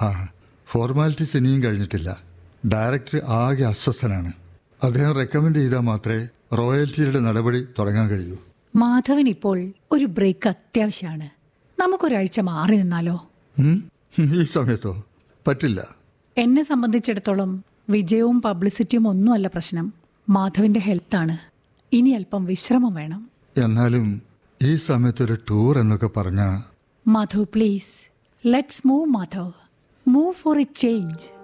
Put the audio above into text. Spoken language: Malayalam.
ആ ഫോർമാലിറ്റീസ് ഇനിയും കഴിഞ്ഞിട്ടില്ല ഡയറക്ടർ ആകെ അസ്വസ്ഥനാണ് അദ്ദേഹം റെക്കമെൻഡ് ചെയ്താൽ മാത്രമേ റോയൽറ്റിയുടെ നടപടി തുടങ്ങാൻ കഴിയൂ മാധവൻ ഇപ്പോൾ ഒരു ബ്രേക്ക് അത്യാവശ്യമാണ് നമുക്കൊരാഴ്ച മാറി നിന്നാലോ ഉം? ഈ സമയത്തോ പറ്റില്ല എന്നെ സംബന്ധിച്ചിടത്തോളം വിജയവും പബ്ലിസിറ്റിയും ഒന്നുമല്ല പ്രശ്നം മാധവിന്റെ ഹെൽത്താണ് ഇനി അല്പം വിശ്രമം വേണം എന്നാലും ഈ സമയത്തൊരു ടൂർ എന്നൊക്കെ പറഞ്ഞാൽ Madhav please let's move Madhav move for a change